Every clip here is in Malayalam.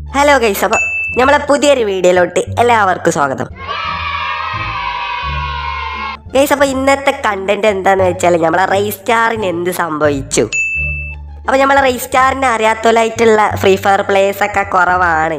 ഹലോ ഗൈസ് അപ്പോൾ നമ്മളെ പുതിയൊരു വീഡിയോയിലോട്ട് എല്ലാവർക്കും സ്വാഗതം ഗൈസ് അപ്പോൾ ഇന്നത്തെ കണ്ടന്റ് എന്താന്ന് വെച്ചാൽ നമ്മളെ റേസ് സ്റ്റാറിന് എന്ത് സംഭവിച്ചു അപ്പോൾ നമ്മളെ റേസ് സ്റ്റാറിനെ അറിയാത്തവരായിട്ടുള്ള ഫ്രീ ഫയർ പ്ലേയേഴ്സ് ഒക്കെ കുറവാണ്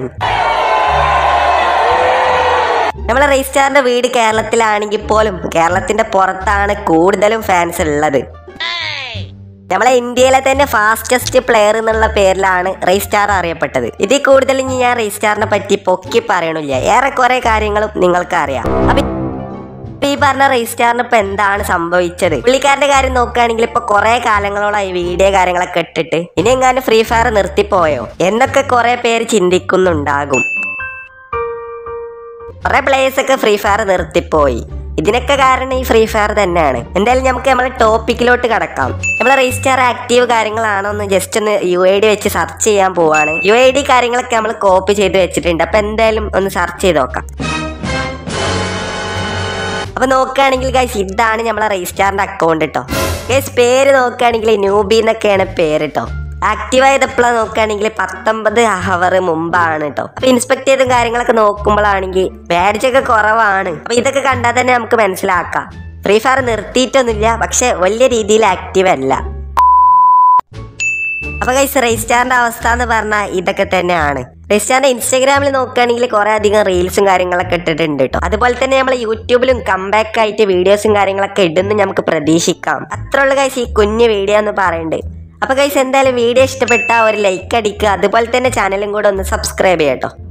നമ്മളെ റേസ് സ്റ്റാറിന്റെ വീട് കേരളത്തിലാണെങ്കിൽ പോലും കേരളത്തിന്റെ പുറത്താണ് കൂടുതലും ഫാൻസ് ഉള്ളത് നമ്മളെ ഇന്ത്യയിലെ തന്നെ ഫാസ്റ്റസ്റ്റ് പ്ലെയർ എന്നുള്ള പേരിലാണ് റേസ് സ്റ്റാർ അറിയപ്പെട്ടത് ഇതിൽ കൂടുതൽ ഇനി ഞാൻ റേസ് സ്റ്റാറിനെ പറ്റി പൊക്കി പറയണില്ല ഏറെക്കുറെ കാര്യങ്ങളും നിങ്ങൾക്ക് അറിയാം അപ്പൊ ഈ പറഞ്ഞ റേസ് സ്റ്റാറിന് ഇപ്പൊ എന്താണ് സംഭവിച്ചത് പുള്ളിക്കാരന്റെ കാര്യം നോക്കുകയാണെങ്കിൽ ഇപ്പൊ കുറെ കാലങ്ങളോളായി വീഡിയോ കാര്യങ്ങളൊക്കെ ഇട്ടിട്ട് ഇനി എങ്ങാനും ഫ്രീ ഫയർ നിർത്തിപ്പോയോ എന്നൊക്കെ കുറെ പേര് ചിന്തിക്കുന്നുണ്ടാകും കുറെ പ്ലേയേഴ്സ് ഒക്കെ ഫ്രീ ഫയർ നിർത്തിപ്പോയി ഇതിനൊക്കെ കാരണം ഈ ഫ്രീ ഫയർ തന്നെയാണ് എന്തായാലും നമുക്ക് നമ്മളെ ടോപ്പിക്കിലോട്ട് കടക്കാം നമ്മളെ രജിസ്റ്റർ ആക്റ്റീവ് കാര്യങ്ങളാണോ എന്ന് ജസ്റ്റ് ഒന്ന് യു ഐ ഡി വെച്ച് സെർച്ച് ചെയ്യാൻ പോവാണ് യു ഐ ഡി കാര്യങ്ങളൊക്കെ നമ്മൾ കോപ്പി ചെയ്ത് വെച്ചിട്ടുണ്ട് അപ്പൊ എന്തായാലും ഒന്ന് സെർച്ച് ചെയ്ത് നോക്കാം അപ്പൊ നോക്കുകയാണെങ്കിൽ ഗൈസ് ഇതാണ് നമ്മളെ രജിസ്റ്റാറിന്റെ അക്കൗണ്ട് കേട്ടോ ഗൈസ് പേര് നോക്കുകയാണെങ്കിൽ ന്യൂബി എന്നൊക്കെയാണ് പേര് കേട്ടോ ആക്റ്റീവ് ആയതെപ്പോഴാണ് നോക്കുകയാണെങ്കിൽ പത്തൊമ്പത് ഹവർ മുമ്പാണ് കേട്ടോ അപ്പൊ ഇൻസ്പെക്ട് ചെയ്തും കാര്യങ്ങളൊക്കെ നോക്കുമ്പോഴാണെങ്കിൽ ബാഡ്ജ് ഒക്കെ കുറവാണ് അപ്പൊ ഇതൊക്കെ കണ്ടാൽ തന്നെ നമുക്ക് മനസ്സിലാക്കാം ഫ്രീ ഫയർ നിർത്തിയിട്ടൊന്നുമില്ല പക്ഷെ വലിയ രീതിയിൽ ആക്റ്റീവ് അല്ല അപ്പൊ കൈസ് റെയ്സ്റ്റാറിന്റെ അവസ്ഥ എന്ന് പറഞ്ഞാൽ ഇതൊക്കെ തന്നെയാണ് റെയ്സ്റ്റാറിന്റെ ഇൻസ്റ്റാഗ്രാമിൽ നോക്കുകയാണെങ്കിൽ കുറെ അധികം റീൽസും കാര്യങ്ങളൊക്കെ ഇട്ടിട്ടുണ്ട് കേട്ടോ അതുപോലെ തന്നെ നമ്മൾ യൂട്യൂബിലും കംബാക്ക് ആയിട്ട് വീഡിയോസും കാര്യങ്ങളൊക്കെ ഇടുന്നു നമുക്ക് പ്രതീക്ഷിക്കാം അത്ര ഉള്ള കൈസ് ഈ കുഞ്ഞു വീഡിയോ എന്ന് പറയുന്നുണ്ട് അപ്പൊ കൈസ് എന്തായാലും വീഡിയോ ഇഷ്ടപ്പെട്ട ഒരു ലൈക്ക് അടിക്കുക അതുപോലെ തന്നെ ചാനലും കൂടെ ഒന്ന് സബ്സ്ക്രൈബ് ചെയ്യട്ടോ